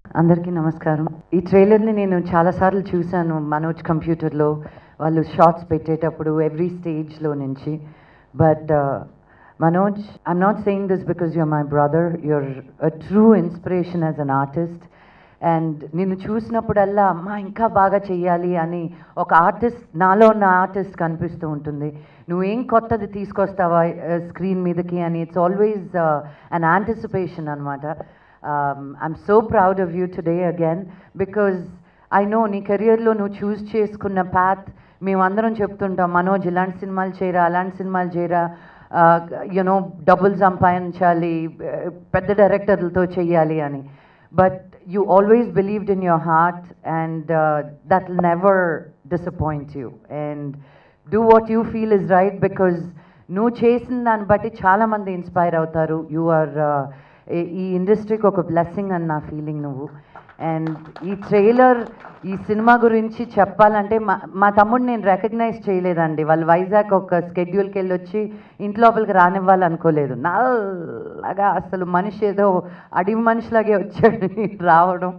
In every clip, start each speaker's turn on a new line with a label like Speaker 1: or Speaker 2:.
Speaker 1: అందరికీ నమస్కారం ఈ ట్రైలర్ని నేను చాలాసార్లు చూశాను మనోజ్ కంప్యూటర్లో వాళ్ళు షార్ట్స్ పెట్టేటప్పుడు ఎవ్రీ స్టేజ్లో నుంచి but Manoj I'm not saying this because you're my brother you're a true inspiration as an artist and నిన్ను చూసినప్పుడల్లా అమ్మా ఇంకా బాగా చెయ్యాలి అని ఒక ఆర్టిస్ట్ నాలో ఉన్న ఆర్టిస్ట్ కనిపిస్తూ ఉంటుంది నువ్వేం కొత్తది తీసుకొస్తావా స్క్రీన్ మీదకి అని ఇట్స్ ఆల్వేస్ అన్ యాంటిసిపేషన్ అనమాట I'm so proud of you today again because I know నీ కెరియర్లో నువ్వు చూస్ చేసుకున్న పాత్ మేమందరం చెప్తుంటాం మనోజ్ ఇలాంటి సినిమాలు చేయరా అలాంటి సినిమాలు చేయరా యునో డబ్బులు సంపాదించాలి పెద్ద డైరెక్టర్లతో చెయ్యాలి అని but you always believed in your heart and uh, that will never disappoint you and do what you feel is right because నువ్వు చేసిన దాన్ని బట్టి చాలామంది ఇన్స్పైర్ అవుతారు యు ఆర్ ఈ ఇండస్ట్రీకి ఒక బ్లెస్సింగ్ అని నా ఫీలింగ్ నువ్వు అండ్ ఈ ట్రైలర్ ఈ సినిమా గురించి చెప్పాలంటే మా మా తమ్ముడు నేను రికగ్నైజ్ చేయలేదండి వాళ్ళు వైజాగ్ ఒక స్కెడ్యూల్కి వెళ్ళి వచ్చి ఇంట్లోపలికి రానివ్వాలనుకోలేదు నల్లగా అసలు మనిషి ఏదో అడవి మనిషిలాగే వచ్చాడు రావడం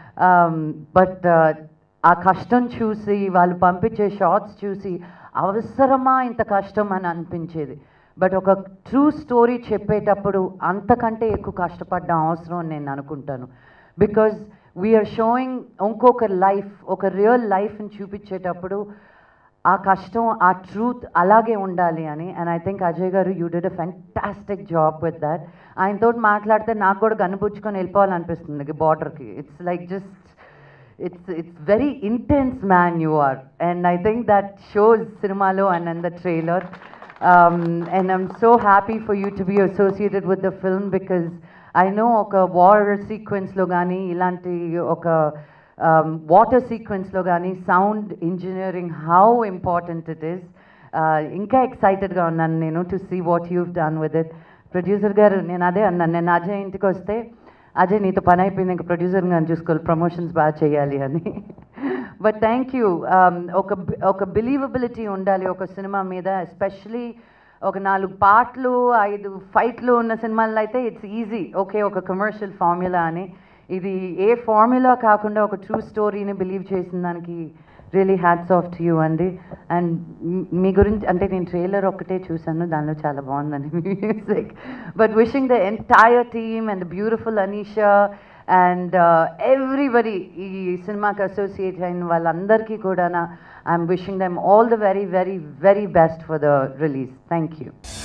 Speaker 1: బట్ ఆ కష్టం చూసి వాళ్ళు పంపించే షార్ట్స్ చూసి అవసరమా ఇంత కష్టం అని అనిపించేది బట్ ఒక ట్రూ స్టోరీ చెప్పేటప్పుడు అంతకంటే ఎక్కువ కష్టపడ్డం అవసరం అని నేను అనుకుంటాను బికాజ్ వీఆర్ షోయింగ్ ఇంకొక లైఫ్ ఒక రియల్ లైఫ్ని చూపించేటప్పుడు ఆ కష్టం ఆ ట్రూత్ అలాగే ఉండాలి అని and I think Ajay garu you did a fantastic job with that ఆయనతో మాట్లాడితే నాకు కూడా కనిపుచ్చుకొని వెళ్ళిపోవాలనిపిస్తుంది బార్డర్కి it's like just it's it's very intense man you are and I think that shows సినిమాలో and and the trailer and I'm so happy for you to be associated with the film because I know ఒక war సీక్వెన్స్లో కానీ ఇలాంటి ఒక water సీక్వెన్స్లో కానీ sound engineering how important it is ఇంకా ఎక్సైటెడ్గా ఉన్నాను నేను to see what you done with it producer garu నేను అదే అన్నాను నేను అజయ్ ఇంటికి వస్తే అజయ్ నీతో పని అయిపోయింది ఇంకా ప్రొడ్యూసర్ గారిని చూసుకోవాలి ప్రమోషన్స్ బాగా చేయాలి అని బట్ థ్యాంక్ యూ ఒక ఒక బిలీవబిలిటీ ఉండాలి ఒక సినిమా మీద ఎస్పెషలీ ఒక నాలుగు పాటలు ఐదు ఫైట్లు ఉన్న సినిమాల్లో అయితే ఇట్స్ ఈజీ ఓకే ఒక కమర్షియల్ ఫార్ములా అని ఇది ఏ ఫార్ములా కాకుండా ఒక ట్రూ స్టోరీని బిలీవ్ చేసిన దానికి really hats off to you అండి అండ్ మీ గురించి అంటే నేను ట్రైలర్ ఒక్కటే చూశాను దానిలో చాలా బాగుందని music but wishing the entire team and beautiful Anisha and everybody ఈ సినిమాకి అసోసియేట్ అయిన వాళ్ళందరికీ కూడా I'm wishing them all the very very very best for the release thank you